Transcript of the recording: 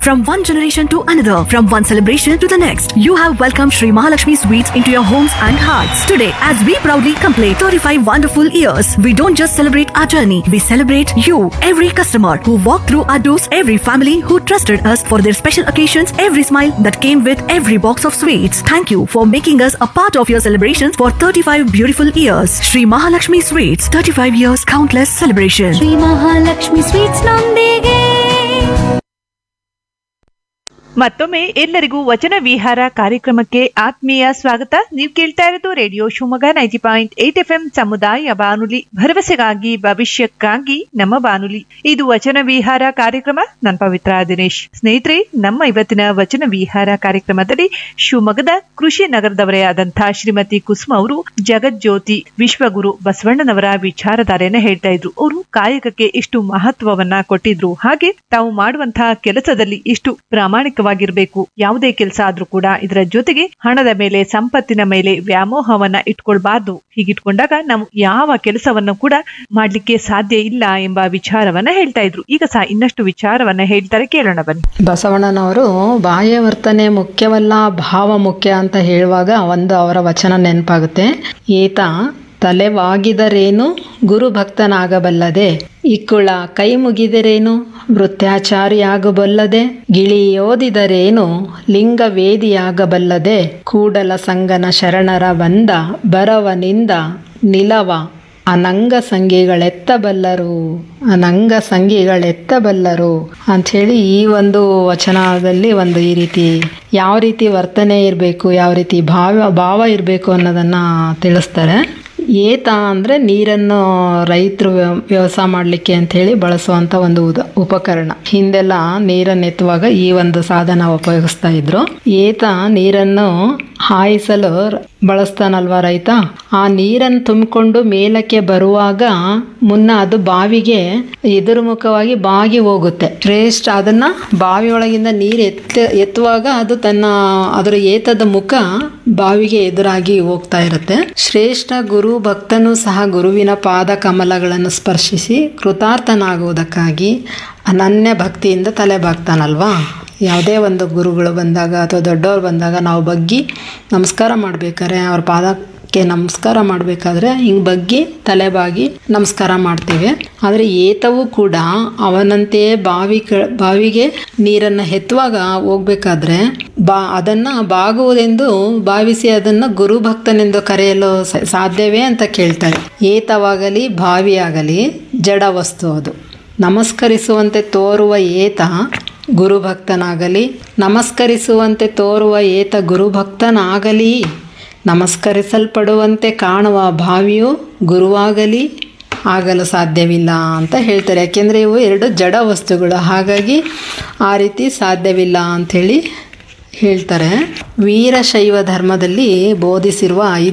from one generation to another, from one celebration to the next. You have welcomed Sri Mahalakshmi Sweets into your homes and hearts. Today, as we proudly complete 35 wonderful years, we don't just celebrate our journey, we celebrate you, every customer who walked through our doors, every family who trusted us for their special occasions, every smile that came with every box of sweets. Thank you for making us a part of your celebrations for 35 beautiful years. Sri Mahalakshmi Sweets, 35 years, countless celebrations. Shri Mahalakshmi sweets ನೊಂದಿಗೆ ಮತ್ತೊಮ್ಮೆ ಎಲ್ಲರಿಗೂ ವಚನ ವಿಹಾರ ಕಾರ್ಯಕ್ರಮಕ್ಕೆ ಆತ್ಮೀಯ ಸ್ವಾಗತ ನೀವು ಕೇಳ್ತಾ ಇರೋದು radio Shivamogga ninety point eight F M ಸಮುದಾಯ ಬಾನುಲಿ ಭರವಸೆಗಾಗಿ ಭವಿಷ್ಯಕ್ಕಾಗಿ ನಮ್ಮ ಬಾನುಲಿ ಇದು ವಚನ ವಿಹಾರ ಕಾರ್ಯಕ್ರಮ ನಾನು ಪವಿತ್ರ ದಿನೇಶ್ ಸ್ನೇಹಿತರೆ ನಮ್ಮ ಇವತ್ತಿನ ವಚನ ವಿಹಾರ ಕಾರ್ಯಕ್ರಮದಲ್ಲಿ ಶಿವಮೊಗ್ಗದ ಕೃಷಿ ನಗರದವರೇ ಆದಂತಹ ಶ್ರೀಮತಿ ಕುಸುಮ ಅವರು ಜಗಜ್ಯೋತಿ ವಿಶ್ವಗುರು ಬಸವಣ್ಣನವರ ವಿಚಾರಧಾರೆಯನ್ನ ಹೇಳ್ತಾ ಇದ್ರು ಅವರು ಕಾಯಕಕ್ಕೆ ಎಷ್ಟು ಮಹತ್ವವನ್ನ ಕೊಟ್ಟಿದ್ರು ಹಾಗೆ ತಾವು ಮಾಡುವಂತಹ ಕೆಲಸದಲ್ಲಿ ಎಷ್ಟು ಪ್ರಾಮಾಣಿಕವಾಗಿರ್ಬೇಕು ಯಾವುದೇ ಕೆಲಸ ಆದ್ರೂ ಕೂಡ ಇದರ ಜೊತೆಗೆ ಹಣದ ಮೇಲೆ ಸಂಪತ್ತಿನ ಮೇಲೆ ವ್ಯಾಮೋಹವನ್ನ ಇಟ್ಕೊಳ್ಬಾರ್ದು ಹೀಗಿಟ್ಕೊಂಡಾಗ ನಾವು ಯಾವ ಕೆಲಸವನ್ನು ಕೂಡ ಮಾಡ್ಲಿಕ್ಕೆ ಸಾಧ್ಯ ಇಲ್ಲ ಎಂಬ ವಿಚಾರವನ್ನ ಹೇಳ್ತಾ ಇದ್ರು ಈಗ ಸಹ ಇನ್ನಷ್ಟು ವಿಚಾರವನ್ನ ಹೇಳ್ತಾರೆ ಕೇಳೋಣ ಬನ್ನಿ ಬಸವಣ್ಣನವರು ಬಾಹ್ಯ ವರ್ತನೆ ಮುಖ್ಯವಲ್ಲ ಭಾವ ಮುಖ್ಯ ಅಂತ ಹೇಳುವಾಗ ಒಂದು ಅವರ ವಚನ ನೆನಪಾಗುತ್ತೆ ಈತ ತಲೆವಾಗಿದರೇನು ಗುರು ಭಕ್ತನಾಗಬಲ್ಲದೆ ಇಕ್ಕುಳ ಕೈ ಮುಗಿದರೇನು ವೃತ್ತಾಚಾರಿಯಾಗಬಲ್ಲದೆ ಗಿಳಿಯೋದಿದರೇನು ಲಿಂಗವೇದಿಯಾಗಬಲ್ಲದೆ ಕೂಡಲ ಸಂಗನ ಶರಣರ ಬಂದ ಬರವನಿಂದ ನಿಲವ ಅನಂಗ ಸಂಗಿಗಳೆತ್ತಬಲ್ಲರು ಅನಂಗ ಸಂಗಿಗಳೆತ್ತಬಲ್ಲರು ಅಂಥೇಳಿ ಈ ಒಂದು ವಚನದಲ್ಲಿ ಒಂದು ಈ ರೀತಿ ಯಾವ ರೀತಿ ವರ್ತನೆ ಇರಬೇಕು ಯಾವ ರೀತಿ ಭಾವ ಭಾವ ಇರಬೇಕು ಅನ್ನೋದನ್ನು ತಿಳಿಸ್ತಾರೆ ಏತ ಅಂದರೆ ನೀರನ್ನು ರೈತರು ವ್ಯ- ವ್ಯವಸಾಯ ಮಾಡಲಿಕ್ಕೆ ಅಂಥೇಳಿ ಬಳಸುವಂಥ ಒಂದು ಉದ ಉಪಕರಣ ಹಿಂದೆಲ್ಲ ನೀರನ್ನು ಎತ್ತುವಾಗ ಈ ಒಂದು ಸಾಧನ ಉಪಯೋಗಿಸ್ತಾ ಇದ್ರು ಏತ ನೀರನ್ನು ಹಾಯಿಸಲು ರ- ಬಳಸ್ತಾನಲ್ವಾ ರೈತ ಆ ನೀರನ್ನು ತುಂಬಿಕೊಂಡು ಮೇಲಕ್ಕೆ ಬರುವಾಗ ಮುನ್ನ ಅದು ಬಾವಿಗೆ ಎದುರುಮುಖವಾಗಿ ಬಾಗಿ ಹೋಗುತ್ತೆ ಶ್ರೇಷ್ಠ ಅದನ್ನ ಬಾವಿ ಒಳಗಿಂದ ನೀರು ಎತ್ತ ಎತ್ತುವಾಗ ಅದು ತನ್ನ ಅದರ ಏತದ ಮುಖ ಬಾವಿಗೆ ಎದುರಾಗಿ ಹೋಗ್ತಾ ಇರುತ್ತೆ ಶ್ರೇಷ್ಠ ಗುರು ಭಕ್ತನು ಸಹ ಗುರುವಿನ ಪಾದ ಕಮಲಗಳನ್ನು ಸ್ಪರ್ಶಿಸಿ ಕೃತಾರ್ಥನಾಗುವುದಕ್ಕಾಗಿ ಅನನ್ಯ ಭಕ್ತಿಯಿಂದ ತಲೆ ಬಾಗ್ತಾನಲ್ವಾ ಯಾವುದೇ ಒಂದು ಗುರುಗಳು ಬಂದಾಗ ಅಥವಾ ದೊಡ್ಡವ್ರು ಬಂದಾಗ ನಾವು ಬಗ್ಗಿ ನಮಸ್ಕಾರ ಮಾಡ್ಬೇಕಾದ್ರೆ ಅವ್ರ ಪಾದಕ್ಕೆ ನಮಸ್ಕಾರ ಮಾಡಬೇಕಾದ್ರೆ ಹಿಂಗೆ ಬಗ್ಗಿ ತಲೆ ಬಾಗಿ ನಮಸ್ಕಾರ ಮಾಡ್ತೀವಿ ಆದರೆ ಏತವು ಕೂಡ ಅವನಂತೆಯೇ ಬಾವಿ ಕ ಬಾವಿಗೆ ನೀರನ್ನು ಎತ್ತುವಾಗ ಹೋಗ್ಬೇಕಾದ್ರೆ ಬಾ ಅದನ್ನು ಬಾಗುವುದೆಂದು ಭಾವಿಸಿ ಅದನ್ನು ಗುರುಭಕ್ತನೆಂದು ಕರೆಯಲು ಸ- ಸಾಧ್ಯವೇ ಅಂತ ಕೇಳ್ತಾರೆ ಏತವಾಗಲಿ ಬಾವಿಯಾಗಲಿ ಜಡ ವಸ್ತು ಅದು ನಮಸ್ಕರಿಸುವಂತೆ ತೋರುವ ಏತ ಗುರುಭಕ್ತನಾಗಲಿ ನಮಸ್ಕರಿಸುವಂತೆ ತೋರುವ ಏತ ಗುರುಭಕ್ತನಾಗಲಿ ನಮಸ್ಕರಿಸಲ್ಪಡುವಂತೆ ಕಾಣುವ ಭಾವಿಯು ಗುರುವಾಗಲಿ ಆಗಲು ಸಾಧ್ಯವಿಲ್ಲ ಅಂತ ಹೇಳ್ತಾರೆ ಯಾಕೆಂದರೆ ಇವು ಎರಡು ಜಡ ವಸ್ತುಗಳು ಹಾಗಾಗಿ ಆ ರೀತಿ ಸಾಧ್ಯವಿಲ್ಲ ಅಂಥೇಳಿ ಹೇಳ್ತಾರೆ ವೀರಶೈವ ಧರ್ಮದಲ್ಲಿ ಬೋಧಿಸಿರುವ ಐದು